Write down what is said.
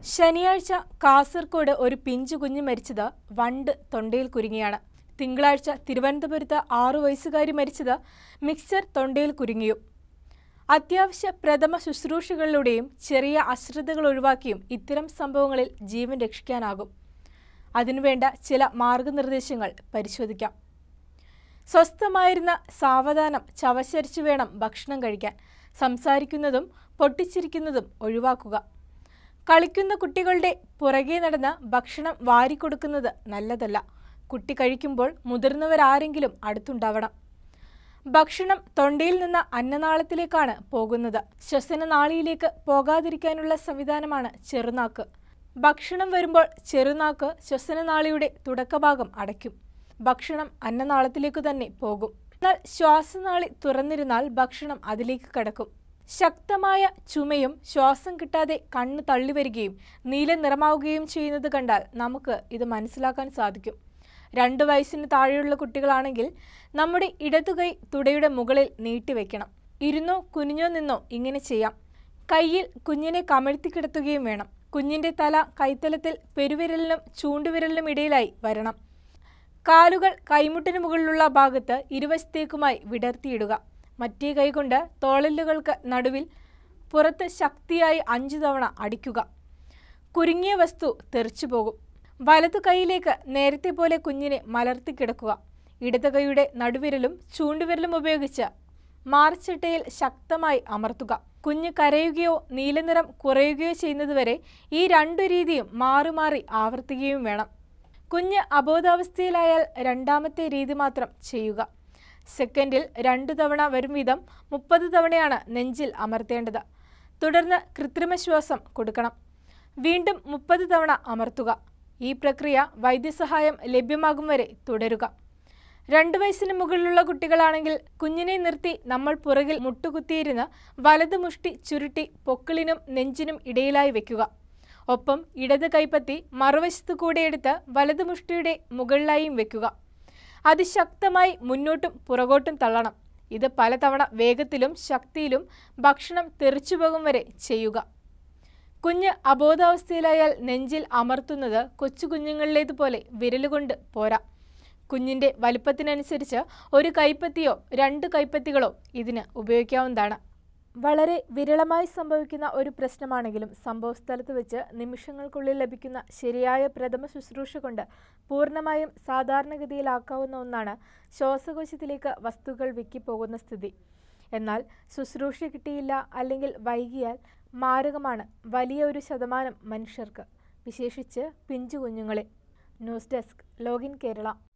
ശനിയാഴ്ച കാസർഗോഡ് ഒരു പിഞ്ചു കുഞ്ഞ് മരിച്ചത് വണ്ട് തൊണ്ടയിൽ കുരുങ്ങിയാണ് തിങ്കളാഴ്ച തിരുവനന്തപുരത്ത് ആറു വയസ്സുകാരി മരിച്ചത് മിക്സർ തൊണ്ടയിൽ കുരുങ്ങിയും അത്യാവശ്യ പ്രഥമ ശുശ്രൂഷകളിലൂടെയും ചെറിയ അശ്രദ്ധകൾ ഒഴിവാക്കിയും ഇത്തരം സംഭവങ്ങളിൽ ജീവൻ രക്ഷിക്കാനാകും അതിനുവേണ്ട ചില മാർഗനിർദ്ദേശങ്ങൾ പരിശോധിക്കാം സ്വസ്ഥമായിരുന്ന സാവധാനം ചവച്ചരിച്ചു വേണം ഭക്ഷണം കഴിക്കാൻ സംസാരിക്കുന്നതും പൊട്ടിച്ചിരിക്കുന്നതും ഒഴിവാക്കുക കളിക്കുന്ന കുട്ടികളുടെ പുറകെ നടന്ന് ഭക്ഷണം വാരിക്കൊടുക്കുന്നത് നല്ലതല്ല കുട്ടി കഴിക്കുമ്പോൾ മുതിർന്നവരാരെങ്കിലും അടുത്തുണ്ടാവണം ഭക്ഷണം തൊണ്ടയിൽ നിന്ന് അന്നനാളത്തിലേക്കാണ് പോകുന്നത് ശ്വസനനാളിയിലേക്ക് പോകാതിരിക്കാനുള്ള സംവിധാനമാണ് ചെറുനാക്ക് ഭക്ഷണം വരുമ്പോൾ ചെറുനാക്ക് ശ്വസനനാളിയുടെ തുടക്കഭാഗം അടയ്ക്കും ഭക്ഷണം അന്നനാളത്തിലേക്ക് തന്നെ പോകും എന്നാൽ ശ്വാസനാളി തുറന്നിരുന്നാൽ ഭക്ഷണം അതിലേക്ക് കടക്കും ശക്തമായ ചുമയും ശ്വാസം കിട്ടാതെ കണ്ണ് തള്ളിവരികയും നീല നിറമാവുകയും ചെയ്യുന്നത് കണ്ടാൽ നമുക്ക് ഇത് മനസ്സിലാക്കാൻ സാധിക്കും രണ്ട് വയസ്സിന് താഴെയുള്ള കുട്ടികളാണെങ്കിൽ നമ്മുടെ ഇടതുകൈ തുടയുടെ മുകളിൽ നീട്ടിവെക്കണം ഇരുന്നോ കുനിഞ്ഞോ നിന്നോ ഇങ്ങനെ ചെയ്യാം കയ്യിൽ കുഞ്ഞിനെ കമഴ്ത്തി കിടത്തുകയും വേണം കുഞ്ഞിന്റെ തല കൈത്തലത്തിൽ പെരുവിരലിനും ചൂണ്ടുവിരലിനും ഇടയിലായി വരണം കാലുകൾ കൈമുട്ടിന് മുകളിലുള്ള ഭാഗത്ത് ഇരുവശത്തേക്കുമായി വിടർത്തിയിടുക മറ്റേ കൈകൊണ്ട് തോളലുകൾക്ക് നടുവിൽ പുറത്ത് ശക്തിയായി അഞ്ചു തവണ അടിക്കുക കുരുങ്ങിയ വസ്തു തെറിച്ചു പോകും വലതു കൈയിലേക്ക് നേരത്തെ പോലെ കുഞ്ഞിനെ മലർത്തി കിടക്കുക ഇടത് കൈയുടെ നടുവിരലും ചൂണ്ടുവിരലും ഉപയോഗിച്ച് മാർച്ചിട്ടയിൽ ശക്തമായി അമർത്തുക കുഞ്ഞ് കരയുകയോ നീലനിറം കുറയുകയോ ചെയ്യുന്നതുവരെ ഈ രണ്ടു രീതിയും മാറി മാറി ആവർത്തിക്കുകയും വേണം കുഞ്ഞ് അബോധാവസ്ഥയിലായാൽ രണ്ടാമത്തെ രീതി മാത്രം ചെയ്യുക സെക്കൻഡിൽ രണ്ടു തവണ വരും വിധം മുപ്പത് തവണയാണ് നെഞ്ചിൽ അമർത്തേണ്ടത് തുടർന്ന് കൃത്രിമ ശ്വാസം കൊടുക്കണം വീണ്ടും മുപ്പത് തവണ അമർത്തുക ഈ പ്രക്രിയ വൈദ്യസഹായം ലഭ്യമാകും വരെ തുടരുക രണ്ടു വയസ്സിന് മുകളിലുള്ള കുട്ടികളാണെങ്കിൽ കുഞ്ഞിനെ നിർത്തി നമ്മൾ പുറകിൽ മുട്ടുകുത്തിയിരുന്ന് വലത് മുഷ്ടി ചുരുട്ടി പൊക്കിളിനും നെഞ്ചിനും ഇടയിലായി വെക്കുക ഒപ്പം ഇടത് കൈപ്പത്തി മറുവശത്തു കൂടെ എടുത്ത് വലത് മുഷ്ടിയുടെ മുകളിലായും വെക്കുക അതിശക്തമായി മുന്നോട്ടും പുറകോട്ടും തള്ളണം ഇത് പലതവണ വേഗത്തിലും ശക്തിയിലും ഭക്ഷണം തെറിച്ചുപോകും വരെ ചെയ്യുക കുഞ്ഞ് അബോധാവസ്ഥയിലായാൽ നെഞ്ചിൽ അമർത്തുന്നത് കൊച്ചു കുഞ്ഞുങ്ങളിലേതുപോലെ വിരലുകൊണ്ട് പോരാ കുഞ്ഞിന്റെ വലിപ്പത്തിനനുസരിച്ച് ഒരു കൈപ്പത്തിയോ രണ്ട് കൈപ്പത്തികളോ ഇതിന് ഉപയോഗിക്കാവുന്നതാണ് വളരെ വിരളമായി സംഭവിക്കുന്ന ഒരു പ്രശ്നമാണെങ്കിലും സംഭവസ്ഥലത്ത് വെച്ച് നിമിഷങ്ങൾക്കുള്ളിൽ ലഭിക്കുന്ന ശരിയായ പ്രഥമ ശുശ്രൂഷ കൊണ്ട് പൂർണ്ണമായും സാധാരണഗതിയിലാക്കാവുന്ന ഒന്നാണ് ശ്വാസകോശത്തിലേക്ക് വസ്തുക്കൾ വിക്കിപ്പോകുന്ന സ്ഥിതി എന്നാൽ ശുശ്രൂഷ കിട്ടിയില്ല അല്ലെങ്കിൽ വൈകിയാൽ മാരകമാണ് വലിയ ഒരു ശതമാനം മനുഷ്യർക്ക് വിശേഷിച്ച് പിഞ്ചു കുഞ്ഞുങ്ങളെ ന്യൂസ് ഡെസ്ക് ലോഗിൻ കേരള